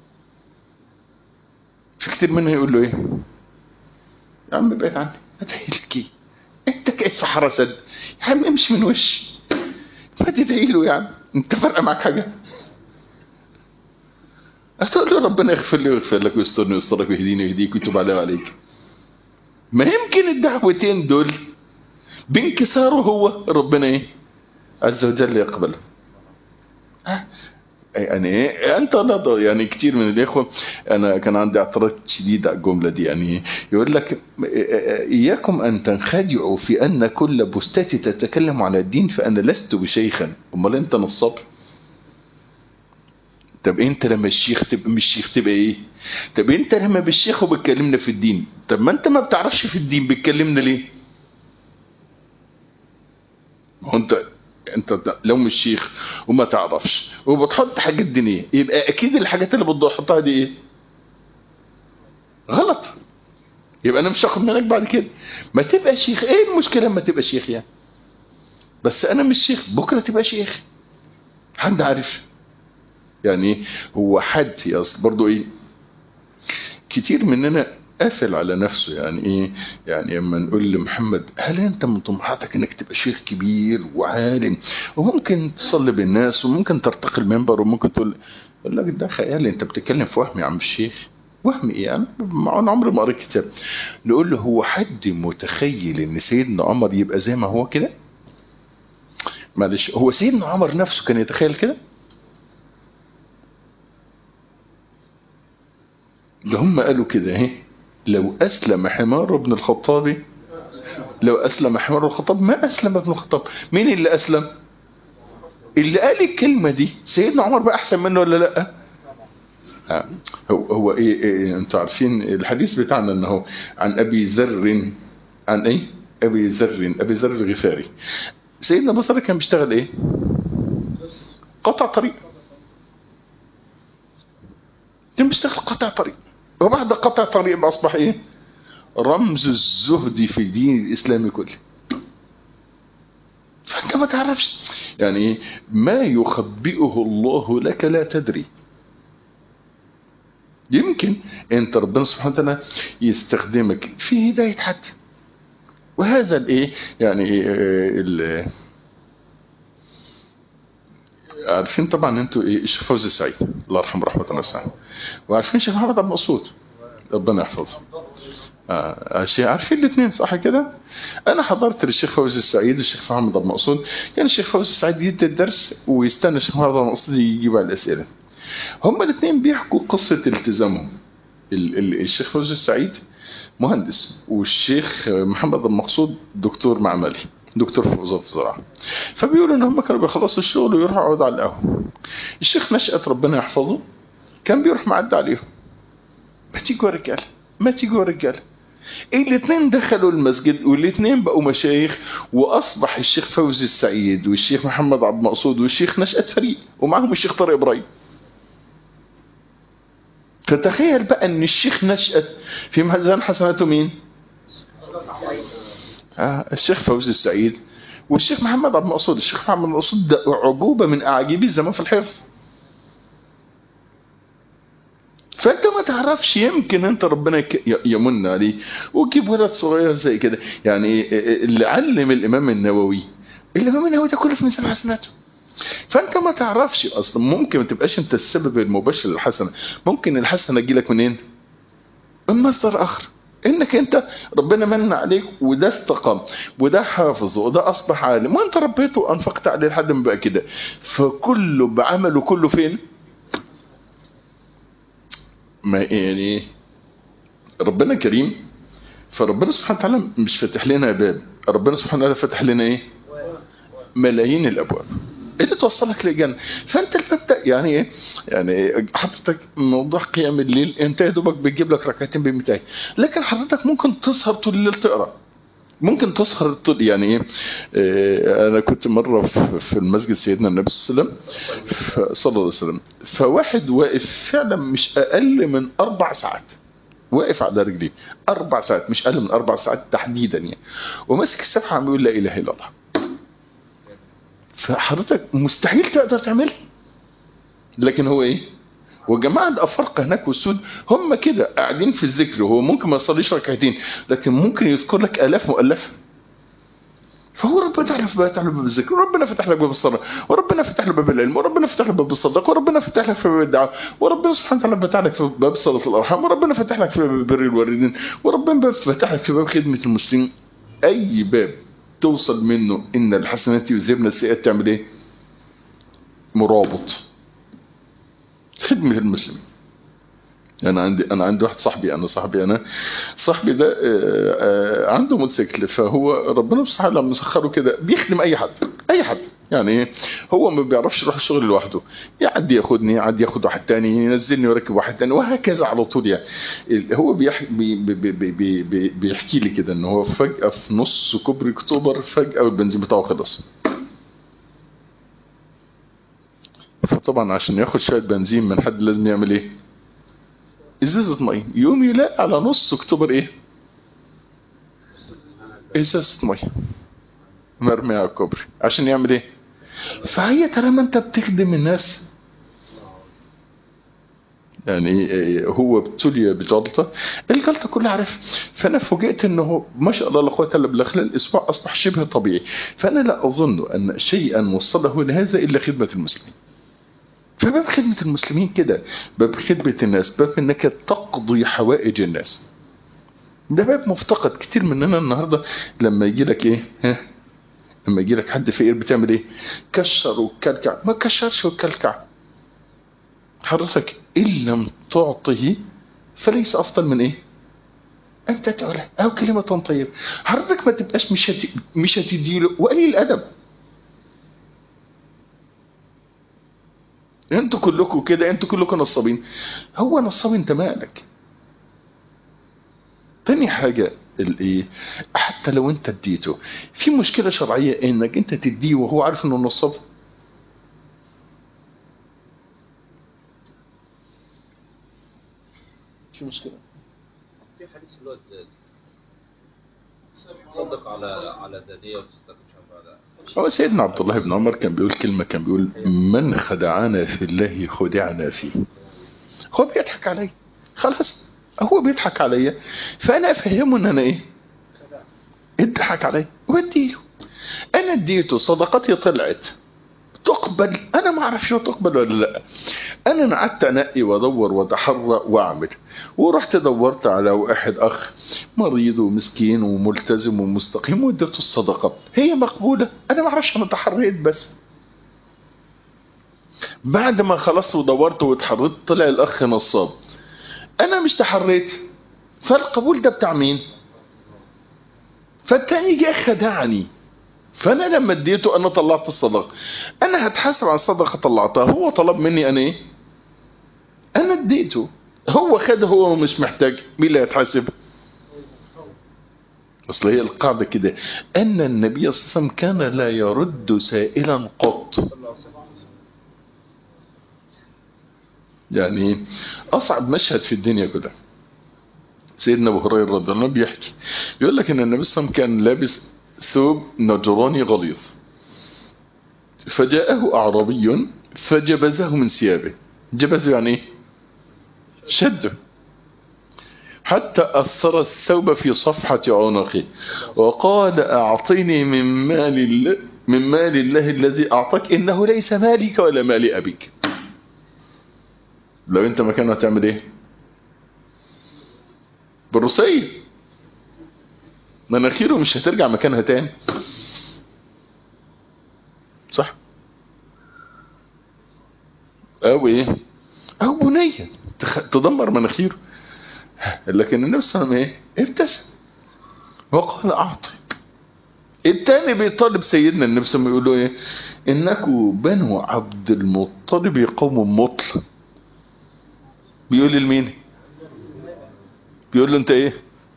فكتير منه يقول له ايه يا عم بعيد عني ادعي لك ايه انت كيف حرسد يا عم امشي من وشي ما تدعي له يا عم انت فارقه معاك حاجه هتقول له ربنا يغفر لي ويغفر لك ويسترني ويسترك ويهديني ويهديك ويتوب علي وعليك ما يمكن الدعوتين دول بانكساره هو ربنا ايه عز وجل يقبله يعني ايه انت لا يعني كتير من الاخوه انا كان عندي اعتراض شديد على الجمله دي يعني يقول لك اياكم ان تنخدعوا في ان كل بوستاتي تتكلم على الدين فانا لست بشيخا امال انت نصاب طب انت لما الشيخ تبقى مش شيخ تبقى ايه طب انت لما بالشيخ وبتكلمنا في الدين طب ما انت ما بتعرفش في الدين بتكلمنا ليه ما هو انت انت لو مش شيخ وما تعرفش وبتحط حاجات دينيه يبقى اكيد الحاجات اللي بتحطها دي ايه غلط يبقى انا مش هاخد منك بعد كده ما تبقى شيخ ايه المشكله لما تبقى شيخ يعني بس انا مش شيخ بكره تبقى شيخ حد عارف يعني هو حد يصل برضو ايه كتير مننا قافل على نفسه يعني ايه يعني لما نقول لمحمد هل انت من طموحاتك انك تبقى شيخ كبير وعالم وممكن تصلي بالناس وممكن ترتقي المنبر وممكن تقول يقول لك ده خيال انت بتتكلم في وهم يا عم الشيخ وهم ايه انا انا عمري ما قريت كتاب نقول له هو حد متخيل ان سيدنا عمر يبقى زي ما هو كده معلش هو سيدنا عمر نفسه كان يتخيل كده ده هم قالوا كده اهي لو اسلم حمار ابن الخطاب لو اسلم حمار الخطاب ما اسلم ابن الخطاب مين اللي اسلم اللي قال الكلمة دي سيدنا عمر بقى احسن منه ولا لا آه. هو هو ايه, إيه انتوا عارفين الحديث بتاعنا انه عن ابي ذر عن ايه ابي ذر ابي ذر الغفاري سيدنا بصري كان بيشتغل ايه قطع طريق كان بيشتغل قطع طريق وبعد قطع طريق اصبح ايه رمز الزهد في دين الاسلام كله فانت ما تعرفش يعني ايه ما يخبئه الله لك لا تدري يمكن انت ربنا سبحانه وتعالى يستخدمك في هداية حد وهذا الايه يعني ال عارفين طبعا انتوا ايه الشيخ فوزي السعيد الله يرحمه رحمه الله واسعه وعارفين الشيخ محمد عبد المقصود ربنا يحفظه آه عارفين الاثنين صح كده انا حضرت للشيخ فوزي السعيد والشيخ محمد عبد المقصود كان الشيخ فوزي السعيد يدي الدرس ويستنى الشيخ محمد عبد المقصود يجيب على الاسئله هما الاثنين بيحكوا قصه التزامهم الشيخ فوزي السعيد مهندس والشيخ محمد المقصود دكتور معملي دكتور في وزاره الزراعه فبيقولوا ان هم كانوا بيخلصوا الشغل ويروحوا يقعدوا على القهوه الشيخ نشأت ربنا يحفظه كان بيروح معدي عليهم ما تيجوا يا رجاله ما تيجوا يا رجاله الاثنين دخلوا المسجد والاثنين بقوا مشايخ واصبح الشيخ فوزي السعيد والشيخ محمد عبد المقصود والشيخ نشأت فريق ومعهم الشيخ طارق ابراهيم فتخيل بقى ان الشيخ نشأت في ميزان حسناته مين آه الشيخ فوزي السعيد والشيخ محمد عبد المقصود الشيخ محمد عبد المقصود ده عجوبة من اعاجيب الزمان في الحفظ فانت ما تعرفش يمكن انت ربنا يمن عليه وتجيب ولد صغير زي كده يعني اللي علم الامام النووي الامام النووي ده كله في ميزان حسناته فانت ما تعرفش اصلا ممكن ما تبقاش انت السبب المباشر للحسنه ممكن الحسنه تجيلك منين من مصدر اخر انك انت ربنا من عليك وده استقام وده حافظ وده اصبح عالم وانت ربيته وانفقت عليه لحد ما بقى كده فكله بعمله كله فين ما يعني ربنا كريم فربنا سبحانه وتعالى مش فاتح لنا باب ربنا سبحانه وتعالى فتح لنا ايه ملايين الابواب اللي توصلك للجنة فانت الباب يعني ايه يعني حضرتك موضوع قيام الليل انت يا دوبك بتجيب لك ركعتين ب 200 لكن حضرتك ممكن تسهر طول الليل تقرا ممكن تسهر طول يعني ايه انا كنت مره في المسجد سيدنا النبي صلى الله عليه وسلم صلى الله عليه وسلم فواحد واقف فعلا مش اقل من اربع ساعات واقف على رجليه اربع ساعات مش اقل من اربع ساعات تحديدا يعني وماسك السبحه عم يقول لا اله الا الله فحضرتك مستحيل تقدر تعملها لكن هو ايه وجماعة الأفارقة هناك والسود هم كده قاعدين في الذكر هو ممكن ما يصليش ركعتين لكن ممكن يذكر لك آلاف مؤلفة فهو ربنا فتح له فتح له باب الذكر وربنا فتح لك باب الصلاة وربنا فتح له باب العلم وربنا فتح له باب الصدقة وربنا فتح لك في باب الدعوة وربنا سبحانه وتعالى فتح لك في باب صلاة الأرحام وربنا فتح لك في باب بر الوالدين وربنا فتح لك في باب خدمة المسلمين أي باب توصل منه إن الحسنات يذهبن السيئات تعمل إيه؟ مرابط خدمة المسلمين انا عندي انا عندي واحد صاحبي انا صاحبي انا صاحبي ده عنده موتوسيكل فهو ربنا سبحانه وتعالى مسخره كده بيخدم اي حد اي حد يعني هو ما بيعرفش يروح الشغل لوحده يعدي ياخدني يعدي ياخد واحد تاني ينزلني ويركب واحد تاني وهكذا على طول يعني هو بيحكي بي بي بي بي بيحكي لي كده ان هو فجأة في نص كوبري اكتوبر فجأة البنزين بتاعه خلص فطبعا عشان ياخد شوية بنزين من حد لازم يعمل ايه ازازة مية يوم يلاقي على نص اكتوبر ايه ازازة مية مرمية على الكوبري عشان يعمل ايه فهي طالما انت بتخدم الناس يعني هو ابتلي بجلطة الجلطة كلها عارف فأنا فوجئت أنه ما شاء الله لا قوه الا بالله خلال الأسبوع أصبح شبه طبيعي فأنا لا أظن أن شيئا وصله لهذا إلا خدمة المسلمين فباب خدمة المسلمين كده باب خدمة الناس باب انك تقضي حوائج الناس ده باب مفتقد كتير مننا النهاردة لما يجي لك ايه ها لما يجي لك حد فقير بتعمل ايه كشر وكلكع ما كشرش وكلكع حضرتك ان لم تعطه فليس افضل من ايه انت تقول او كلمة طيبة حضرتك ما تبقاش مش هت... مش هتديله وقليل الادب انتوا كلكم كده انتوا كلكم نصابين هو نصاب انت مالك تاني حاجة الايه حتى لو انت اديته في مشكلة شرعية انك انت تديه وهو عارف انه نصاب في مشكلة في حديث اللي هو الزاد تصدق على على زادية وتصدق مش عارف على هو سيدنا عبد الله بن عمر كان بيقول كلمة كان بيقول من خدعنا في الله خدعنا فيه هو بيضحك علي خلاص هو بيضحك عليا فانا افهمه ان انا ايه اضحك علي واديله انا اديته صدقتي طلعت تقبل انا ما اعرفش هو تقبل ولا لا انا قعدت انقي وادور واتحرى واعمل ورحت دورت على واحد اخ مريض ومسكين وملتزم ومستقيم واديته الصدقه هي مقبوله انا ما اعرفش انا تحريت بس بعد ما خلصت ودورت واتحريت طلع الاخ نصاب انا مش تحريت فالقبول ده بتاع مين فالتاني جه خدعني فانا لما اديته انا طلعت الصدقه انا هتحاسب على الصدقه طلعتها هو طلب مني انا ايه انا اديته هو خد هو مش محتاج مين اللي هيتحاسب اصل هي القاعده كده ان النبي صلى الله عليه وسلم كان لا يرد سائلا قط يعني اصعب مشهد في الدنيا كده سيدنا ابو هريره رضي الله عنه بيحكي بيقول لك ان النبي صلى الله عليه وسلم كان لابس ثوب نجراني غليظ فجاءه اعرابي فجبزه من ثيابه جبزه يعني ايه شده حتى أثر الثوب في صفحة عنقه وقال أعطني من مال الله من مال الله الذي أعطاك إنه ليس مالك ولا مال أبيك لو أنت مكانه هتعمل إيه بالرصية مناخيره مش هترجع مكانها تاني صح أو إيه أو بنية تخ- تدمر مناخيره لكن النبي صلى الله عليه وسلم ايه ابتسم وقال اعطي التاني بيطالب سيدنا النبي صلى الله عليه وسلم يقول له ايه انكم بنو عبد المطلب قوم مطل بيقول لمين بيقول له انت ايه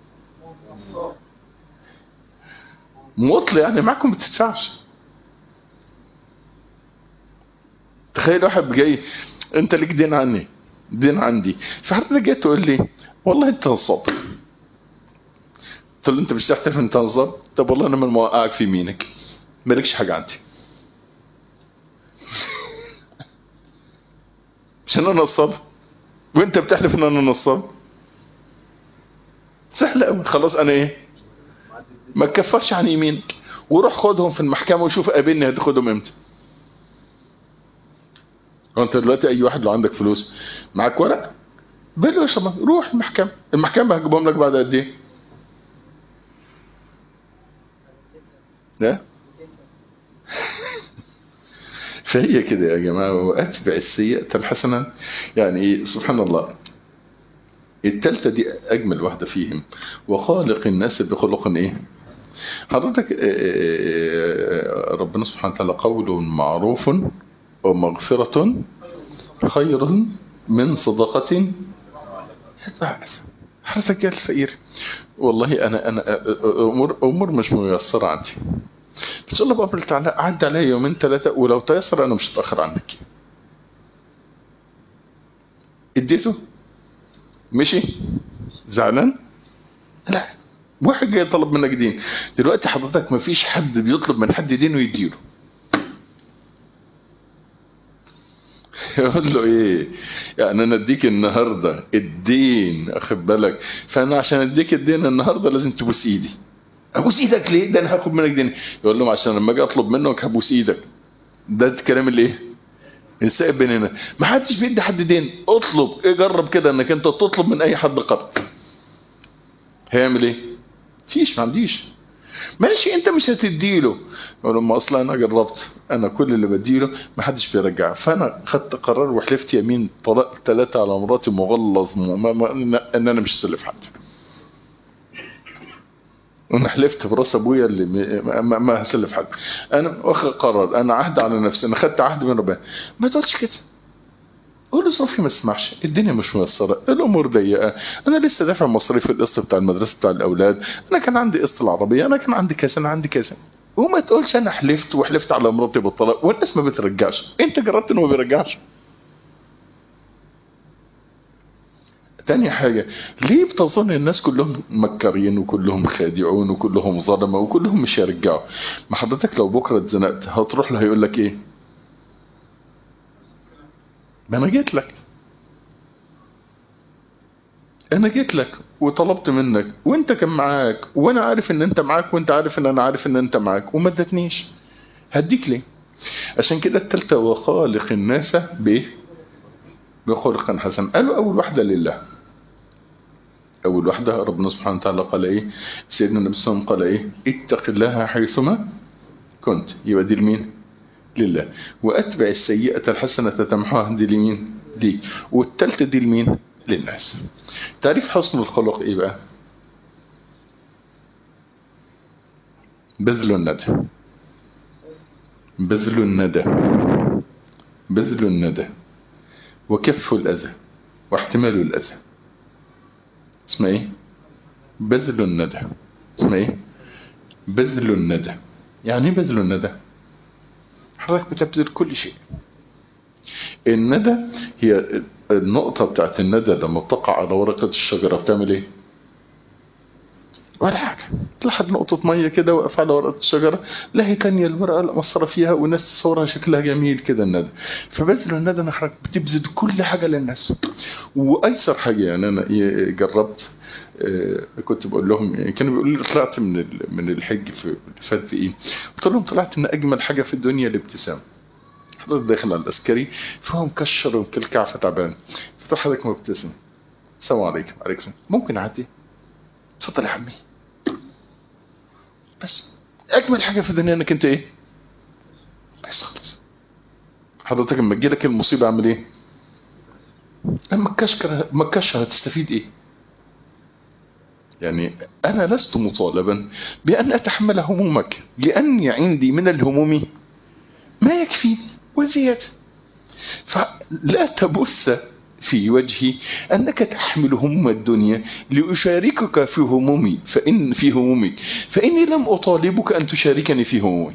مطل يعني معكم بتدفعش تخيل واحد جاي انت ليك دين عني دين عندي فحضرتك جاي تقول لي والله انت نصاب قلت له انت مش تحترف انت نصاب طب والله انا من موقعك في يمينك مالكش حاجه عندي مش انا نصاب وانت بتحلف ان انا نصاب سهل قوي خلاص انا ايه ما تكفرش عن يمينك وروح خدهم في المحكمه وشوف قابلني هتاخدهم امتى هو انت دلوقتي اي واحد لو عندك فلوس معاك ورق بلو اشرب روح المحكمة المحكمة هتجيبهم لك بعد قد ايه لا فهي كده يا جماعة وأتبع السيئة الحسنة يعني إيه سبحان الله التالتة دي أجمل واحدة فيهم وخالق الناس بخلق إيه حضرتك ربنا سبحانه وتعالى قول معروف ومغفرة خير من صدقة حضرتك يا الفقير والله انا انا امور امور مش ميسره عندي ان شاء الله بقى تعالى عدى عليا يومين ثلاثه ولو تيسر انا مش هتاخر عنك اديته مشي زعلان لا واحد جاي طلب منك دين دلوقتي حضرتك ما فيش حد بيطلب من حد دين ويديله يقول له ايه يعني انا اديك النهاردة الدين اخد بالك فانا عشان اديك الدين النهاردة لازم تبوس ايدي ابوس ايدك ليه ده انا هاخد منك دين يقول لهم عشان لما اجي اطلب منك هبوس ايدك ده الكلام اللي ايه السائب بيننا ما حدش بيدي حد دين اطلب اجرب كده انك انت تطلب من اي حد قرض هيعمل ايه فيش ما عنديش ماشي انت مش هتديله ولما اصلا انا جربت انا كل اللي بديله ما حدش بيرجع فانا خدت قرار وحلفت يمين طلاق ثلاثة على مراتي مغلظ م- ما- ما- ان انا مش هسلف حد انا حلفت براس ابويا اللي م- ما, ما هسلف حد انا واخد قرار انا عهد على نفسي انا خدت عهد من ربنا ما تقولش كده قول له صافي ما اسمعش الدنيا مش ميسره الامور ضيقه انا لسه دافع مصاريف القسط بتاع المدرسه بتاع الاولاد انا كان عندي قسط العربيه انا كان عندي كذا انا عندي كذا وما تقولش انا حلفت وحلفت على مراتي بالطلاق والناس ما بترجعش انت جربت انه ما بيرجعش تاني حاجة ليه بتظن الناس كلهم مكرين وكلهم خادعون وكلهم ظلمة وكلهم مش هيرجعوا ما حضرتك لو بكرة اتزنقت هتروح له هيقول لك ايه ما انا جيت لك انا جيت لك وطلبت منك وانت كان معاك وانا عارف ان انت معاك وانت عارف ان انا عارف ان انت معاك وما ادتنيش هديك ليه عشان كده التالتة وخالق الناس بايه بخلق حسن قالوا اول واحدة لله اول واحدة ربنا سبحانه وتعالى قال ايه سيدنا النبي صلى الله عليه وسلم قال ايه اتق الله حيثما كنت يبقى دي لمين لله واتبع السيئة الحسنة تمحوها دي لمين ليك والتالتة دي لمين للناس تعريف حسن الخلق ايه بقى بذل الندى بذل الندى بذل الندى وكف الأذى واحتمال الأذى اسمها ايه بذل الندى اسمها ايه بذل الندى يعني ايه بذل الندى حضرتك بتبذل كل شيء الندى هي النقطة بتاعت الندى لما بتقع على ورقة الشجرة بتعمل ايه ولا حاجة تلاحظ نقطة مية كده واقفة على ورقة الشجرة لا هي تانية الورقة لا مصرة فيها والناس تصورها شكلها جميل كده الندى فبذل الندى انك حضرتك بتبذل كل حاجة للناس وايسر حاجة يعني انا إيه جربت آه، كنت بقول لهم يعني كانوا بيقولوا لي طلعت من ال- من الحج في اللي فات في ايه قلت لهم طلعت ان اجمل حاجة في الدنيا الابتسام حضرتك داخل على العسكري فهو مكشر ومكلكع فتعبان فتروح حضرتك مبتسم السلام عليكم عليكم السلام. ممكن اعدي اتفضل يا عمي بس اجمل حاجه في الدنيا انك انت ايه بس خلاص حضرتك لما تجيلك المصيبه اعمل ايه لما تكشكر ما تكشر هتستفيد ايه يعني انا لست مطالبا بان اتحمل همومك لاني عندي من الهموم ما يكفي وزياده فلا تبث في وجهي أنك تحمل هم الدنيا لأشاركك في همومي فإن في همومك فإني لم أطالبك أن تشاركني في همومي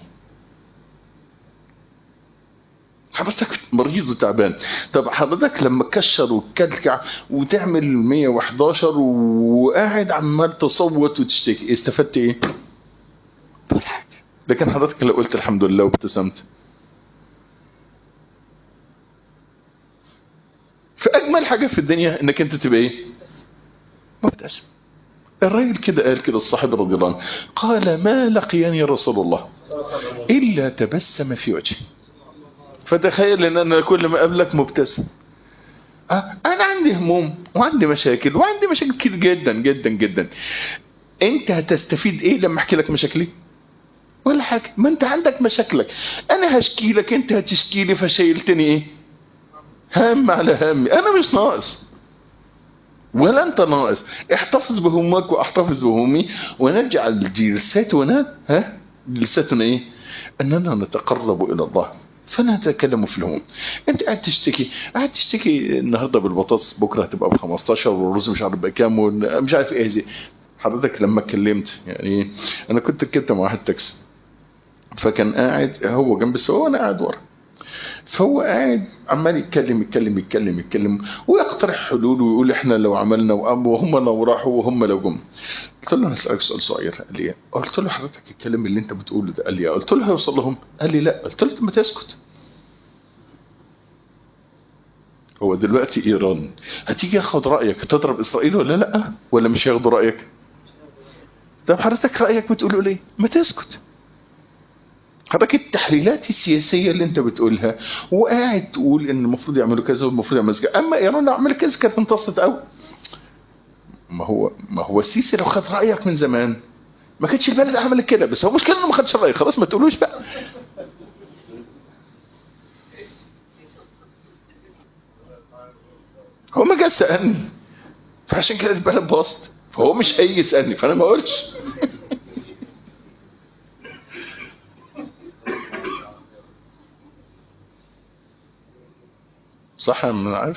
حضرتك مريض وتعبان طب حضرتك لما تكشر وتكلكع وتعمل 111 وقاعد عمال تصوت وتشتكي استفدت ايه؟ ولا حاجه لكن حضرتك لو قلت الحمد لله وابتسمت فاجمل حاجه في الدنيا انك انت تبقى ايه مبتسم الراجل كده قال كده الصاحب رضي الله عنه قال ما لقيني رسول الله الا تبسم في وجهي فتخيل ان انا كل ما اقابلك مبتسم أه انا عندي هموم وعندي مشاكل وعندي مشاكل كتير جدا جدا جدا انت هتستفيد ايه لما احكي لك مشاكلي ولا حاجه ما انت عندك مشاكلك انا هشكي لك انت هتشكي لي فشيلتني ايه هم على همي انا مش ناقص ولا انت ناقص احتفظ بهمك واحتفظ بهمي ونجعل جلستنا ها جلستنا ايه اننا نتقرب الى الله فنتكلم في الهموم انت قاعد تشتكي قاعد تشتكي النهارده بالبطاطس بكره هتبقى ب 15 والرز مش عارف بكام ومش عارف ايه زي حضرتك لما اتكلمت يعني انا كنت اتكلمت مع واحد تاكسي فكان قاعد هو جنب السواق وانا قاعد ورا فهو قاعد عمال يتكلم يتكلم يتكلم يتكلم ويقترح حلول ويقول احنا لو عملنا وأم وهم لو راحوا وهم لو جم قلت له انا هسألك سؤال صغير قال لي إيه؟ قلت له حضرتك الكلام اللي انت بتقوله ده قال لي إيه؟ قلت له هيوصل لهم قال لي لا قلت له ما تسكت هو دلوقتي ايران هتيجي ياخد رايك تضرب اسرائيل ولا لا ولا مش هياخدوا رايك طب حضرتك رايك بتقوله ليه ما تسكت حضرتك التحليلات السياسيه اللي انت بتقولها وقاعد تقول ان المفروض يعملوا كذا والمفروض يعملوا كذا اما ايران لو عملت كذا كانت انتصرت قوي ما هو ما هو السيسي لو خد رايك من زمان ما كانتش البلد عملت كده بس هو مشكله انه ما خدش رايك خلاص ما تقولوش بقى هو ما جه سالني فعشان كده البلد باظت فهو مش هيجي يسالني فانا ما اقولش صح انا عارف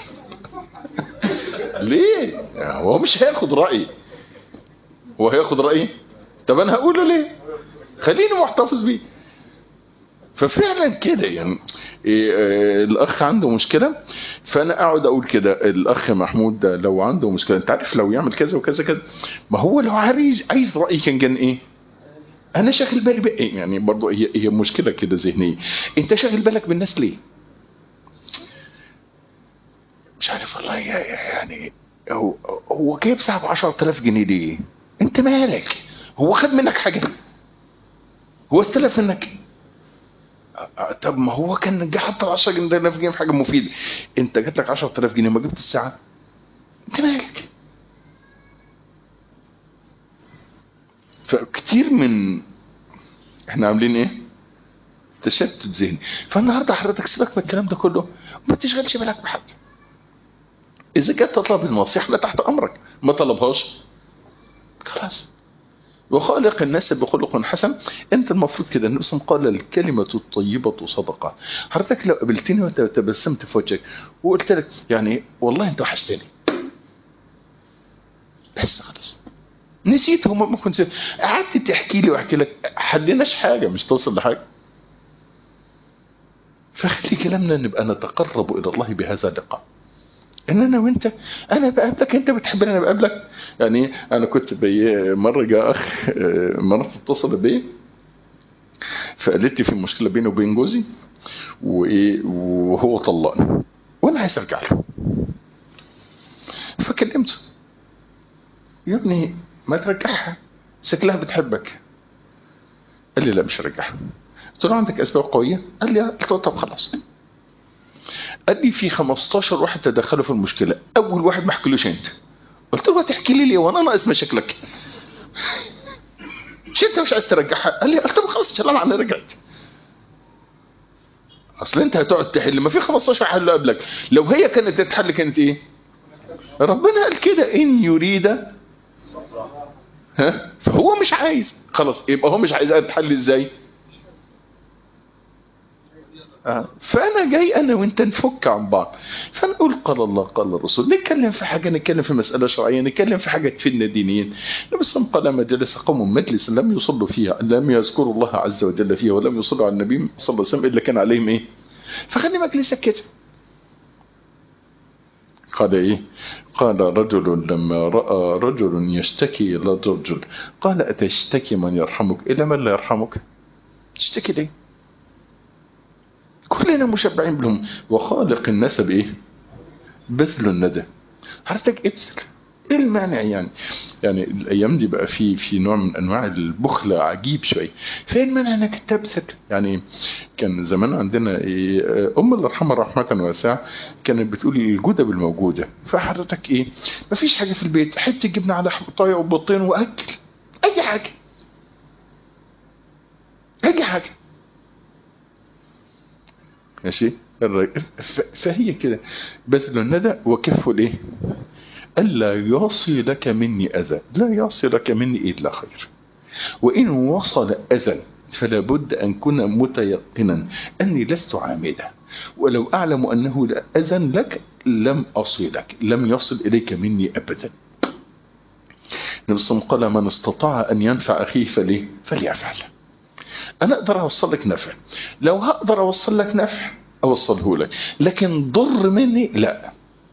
ليه هو مش هياخد رايي هو هياخد رايي طب انا هقوله ليه خليني محتفظ بيه ففعلا كده يعني إيه آه الاخ عنده مشكله فانا اقعد اقول كده الاخ محمود ده لو عنده مشكله انت عارف لو يعمل كذا وكذا كذا ما هو لو عايز عايز رايي كان كان ايه انا شاغل بالي بايه يعني برضه هي هي مشكله كده ذهنيه انت شاغل بالك بالناس ليه مش عارف والله يعني هو هو جايب ساعه ب 10000 جنيه ليه انت مالك هو خد منك حاجه هو استلف منك طب ما هو كان جه حتى 10 جنيه في حاجه مفيده انت جات لك 10000 جنيه ما جبت الساعه انت مالك فكتير من احنا عاملين ايه تشتت ذهني فالنهارده حضرتك سيبك من الكلام ده كله ما تشغلش بالك بحد اذا كانت تطلب النصيحه لا تحت امرك ما طلبهاش خلاص وخالق الناس بخلق حسن انت المفروض كده النبي صلى الله عليه وسلم قال الكلمة الطيبة صدقة حضرتك لو قابلتني وانت تبسمت في وجهك وقلت لك يعني والله انت وحشتني بس خلاص نسيت هم ممكن نسيت قعدت تحكي لي واحكي لك حلناش حاجة مش توصل لحاجة فخلي كلامنا نبقى نتقرب الى الله بهذا اللقاء ان انا وانت انا بقابلك انت بتحبني انا بقابلك يعني انا كنت بي مره جاء اخ مرات اتصل بي فقالت لي في مشكله بيني وبين جوزي وايه وهو طلقني وانا عايز ارجع له فكلمته يا ابني ما ترجعها شكلها بتحبك قال لي لا مش هرجعها قلت له عندك اسباب قويه قال لي قلت له طب خلاص قال لي في 15 واحد تدخلوا في المشكلة أول واحد ما حكيلوش أنت قلت له تحكي لي ليه وأنا ناقص مشاكلك مش أنت مش عايز ترجعها قال لي قلت له خلاص سلام أنا رجعت أصل أنت هتقعد تحل ما في 15 حل قبلك لو هي كانت تتحل كانت إيه ربنا قال كده إن يريد ها فهو مش عايز خلاص يبقى هو مش عايز تتحل إزاي آه. فأنا جاي أنا وأنت نفك عن بعض فنقول قال الله قال الرسول نتكلم في حاجة نتكلم في مسألة شرعية نتكلم في حاجة تفيدنا دينيا النبي صلى الله عليه وسلم قال جلس قوم مجلس لم يصلوا فيها لم يذكروا الله عز وجل فيها ولم يصلوا على النبي صلى الله عليه وسلم إلا كان عليهم إيه فخلي مجلسك كده قال إيه قال رجل لما رأى رجل يشتكي إلى رجل قال أتشتكي من يرحمك إلى من لا يرحمك تشتكي ليه كلنا مشبعين بهم وخالق الناس بايه بذل الندى حضرتك ابذل ايه المانع يعني يعني الايام دي بقى في في نوع من انواع البخل عجيب شويه فين المانع انك تبذل يعني كان زمان عندنا إيه ام الله يرحمها رحمه واسعه كانت بتقول الجوده بالموجوده فحضرتك ايه مفيش حاجه في البيت حته جبنه على طايع وبطين واكل اي حاجه اي حاجه ماشي فهي كده بذل الندى وكف الايه الا يصلك مني اذى لا يصلك مني الا خير وان وصل اذى فلا بد ان كن متيقنا اني لست عامدا ولو اعلم انه لا اذى لك لم اصلك لم يصل اليك مني ابدا النبي صلى الله عليه وسلم قال من استطاع ان ينفع اخيه فليه فليفعل انا اقدر اوصل لك نفع لو هقدر اوصل لك نفع اوصله لك لكن ضر مني لا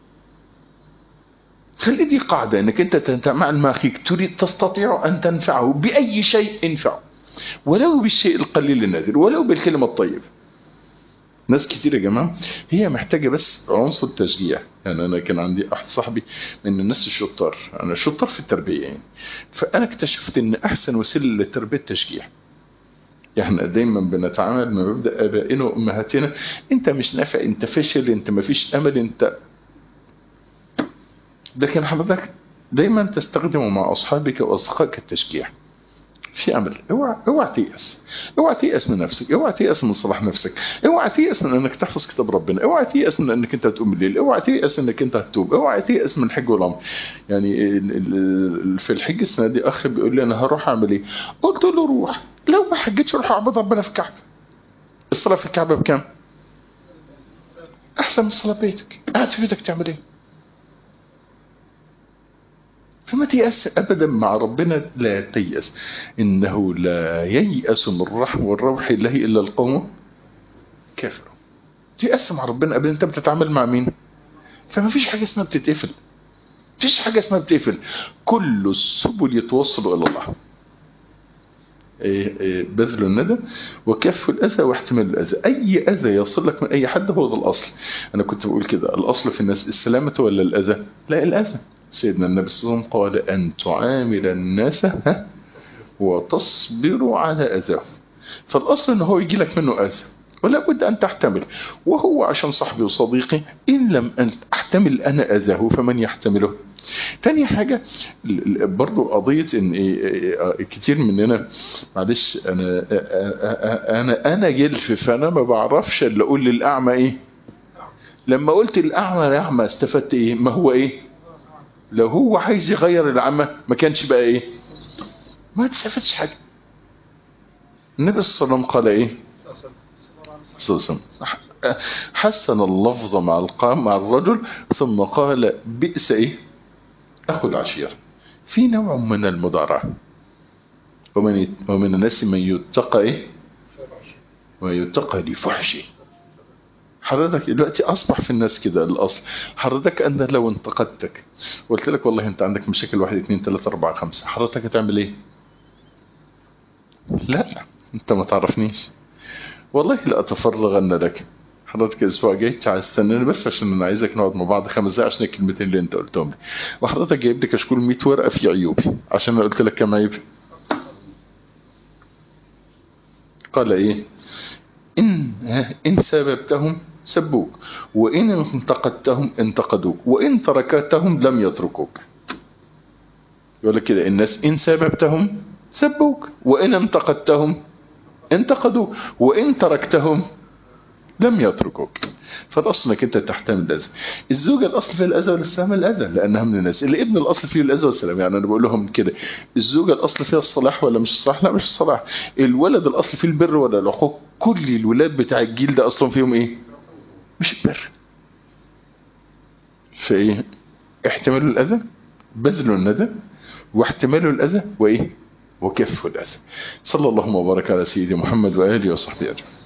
خلي دي قاعدة انك انت تتعامل مع اخيك تريد تستطيع ان تنفعه باي شيء انفعه ولو بالشيء القليل النادر ولو بالكلمة الطيبة ناس كتير يا جماعة هي محتاجة بس عنصر تشجيع يعني أنا كان عندي أحد صاحبي من الناس الشطار أنا شطار في التربية يعني فأنا اكتشفت أن أحسن وسيلة للتربية التشجيع احنا دايما بنتعامل من مبدا ابائنا وامهاتنا انت مش نافع انت فاشل انت ما فيش امل انت لكن حضرتك دايما تستخدم مع اصحابك واصدقائك التشجيع في امل اوعى اوعى تيأس اوعى تيأس من نفسك اوعى تيأس من صلاح نفسك اوعى تيأس من انك تحفظ كتاب ربنا اوعى تيأس من انك انت تقوم الليل اوعى تيأس انك انت هتتوب اوعى تيأس من حج والعمر يعني ال- ال- في الحج السنه دي اخ بيقول لي انا هروح اعمل ايه قلت له روح لو ما حجتش روح اعبد ربنا في الكعبه الصلاه في الكعبه بكام احسن من الصلاه بيتك قاعد في بيتك تعمل ايه فما تيأس أبدا مع ربنا لا تيأس إنه لا ييأس من رحم والروح الله إلا القوم كافر تيأس مع ربنا أبدا أنت بتتعامل مع مين فما فيش حاجة اسمها بتتقفل فيش حاجة اسمها بتقفل كل السبل يتوصل إلى الله إيه إيه بذل الندى وكف الأذى واحتمال الأذى أي أذى يصل لك من أي حد هو ده الأصل أنا كنت بقول كده الأصل في الناس السلامة ولا الأذى لا الأذى سيدنا النبي صلى الله عليه وسلم قال أن تعامل الناس ها وتصبر على أذاهم فالأصل أنه هو يجي لك منه أذى ولا بد أن تحتمل وهو عشان صاحبي وصديقي إن لم أن أحتمل أنا أذاه فمن يحتمله تاني حاجة ال- ال- برضو قضية ان إيه- إيه- كتير مننا معلش انا انا انا جلف فانا ما بعرفش الا اقول للاعمى ايه لما قلت الاعمى يا اعمى استفدت ايه ما هو ايه لو هو عايز يغير العمى ما كانش بقى ايه ما تستفدش حاجة النبي صلى الله عليه وسلم قال ايه صلى الله عليه وسلم حسن اللفظ مع القام مع الرجل ثم قال بئس ايه اخو العشيرة في نوع من المدارة ومن ومن الناس من يتقى ايه ويتقى لفحشه حضرتك دلوقتي اصبح في الناس كده الاصل حضرتك انا لو انتقدتك قلت لك والله انت عندك مشاكل واحد اثنين ثلاثة اربعة خمسة حضرتك هتعمل ايه لا انت ما تعرفنيش والله لا اتفرغن لك حضرتك الاسبوع الجاي تعال استناني بس عشان انا عايزك نقعد مع بعض خمس دقايق عشان الكلمتين اللي انت قلتهم لي وحضرتك جايب لي كشكول 100 ورقه في عيوبي عشان انا قلت لك كام عيب قال ايه ان ان سببتهم سبوك وان انتقدتهم انتقدوك وان تركتهم لم يتركوك يقول لك كده الناس ان سببتهم سبوك وان انتقدتهم انتقدوك وان تركتهم لم يتركوك فالاصل انك انت تحتمل الاذى الزوجه الاصل فيها الاذى والاستهام الاذى لانها من الناس الابن الاصل فيه الاذى والسلام يعني انا بقول لهم كده الزوجه الاصل فيها الصلاح ولا مش الصلاح لا مش الصلاح الولد الاصل فيه البر ولا العقوق كل الولاد بتاع الجيل ده اصلا فيهم ايه مش البر فايه احتمال الاذى بذل الندى واحتمال الاذى وايه وكف الاذى صلى الله وبارك على سيدي محمد واله وصحبه اجمعين